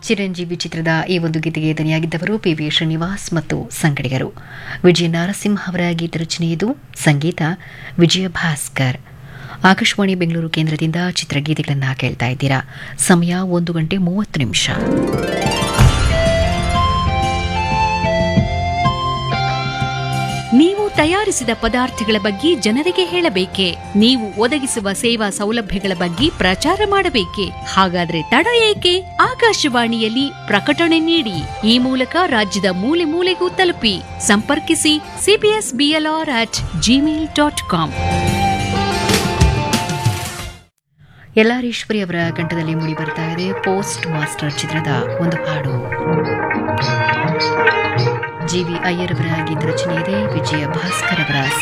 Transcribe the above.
ಚಿರಂಜೀವಿ ಚಿತ್ರದ ಈ ಒಂದು ಗೀತೆಗೆ ದನಿಯಾಗಿದ್ದವರು ಪಿ ವಿ ಶ್ರೀನಿವಾಸ್ ಮತ್ತು ಸಂಗಡಿಗರು ವಿಜಯ ನರಸಿಂಹ ಅವರ ಗೀತರಚನೆ ಇದು ಸಂಗೀತ ವಿಜಯ ಭಾಸ್ಕರ್ ಆಕಾಶವಾಣಿ ಬೆಂಗಳೂರು ಕೇಂದ್ರದಿಂದ ಚಿತ್ರಗೀತೆಗಳನ್ನು ಕೇಳ್ತಾ ಇದ್ದೀರಾ ಸಮಯ ಒಂದು ಗಂಟೆ ಮೂವತ್ತು ನಿಮಿಷ ನೀವು ತಯಾರಿಸಿದ ಪದಾರ್ಥಗಳ ಬಗ್ಗೆ ಜನರಿಗೆ ಹೇಳಬೇಕೆ ನೀವು ಒದಗಿಸುವ ಸೇವಾ ಸೌಲಭ್ಯಗಳ ಬಗ್ಗೆ ಪ್ರಚಾರ ಮಾಡಬೇಕೆ ಹಾಗಾದ್ರೆ ತಡ ಏಕೆ ಆಕಾಶವಾಣಿಯಲ್ಲಿ ಪ್ರಕಟಣೆ ನೀಡಿ ಈ ಮೂಲಕ ರಾಜ್ಯದ ಮೂಲೆ ಮೂಲೆಗೂ ತಲುಪಿ ಸಂಪರ್ಕಿಸಿ CBS BLR at Gmail dot com ಯಲ್ಲಾರೀಶ್ವರಿ ಅವರ ಕಂಠದಲ್ಲಿ ಮೂಡಿ ಬರ್ತಾ ಇದೆ ಪೋಸ್ಟ್ ಮಾಸ್ಟರ್ ಚಿತ್ರದ ಒಂದು ಹಾಡು ಜಿ ವಿ ಅಯ್ಯರ್ ಅವರ ಗೀತರಚನೆ ಇದೆ ವಿಜಯ ಭಾಸ್ಕರ್ ಅವರ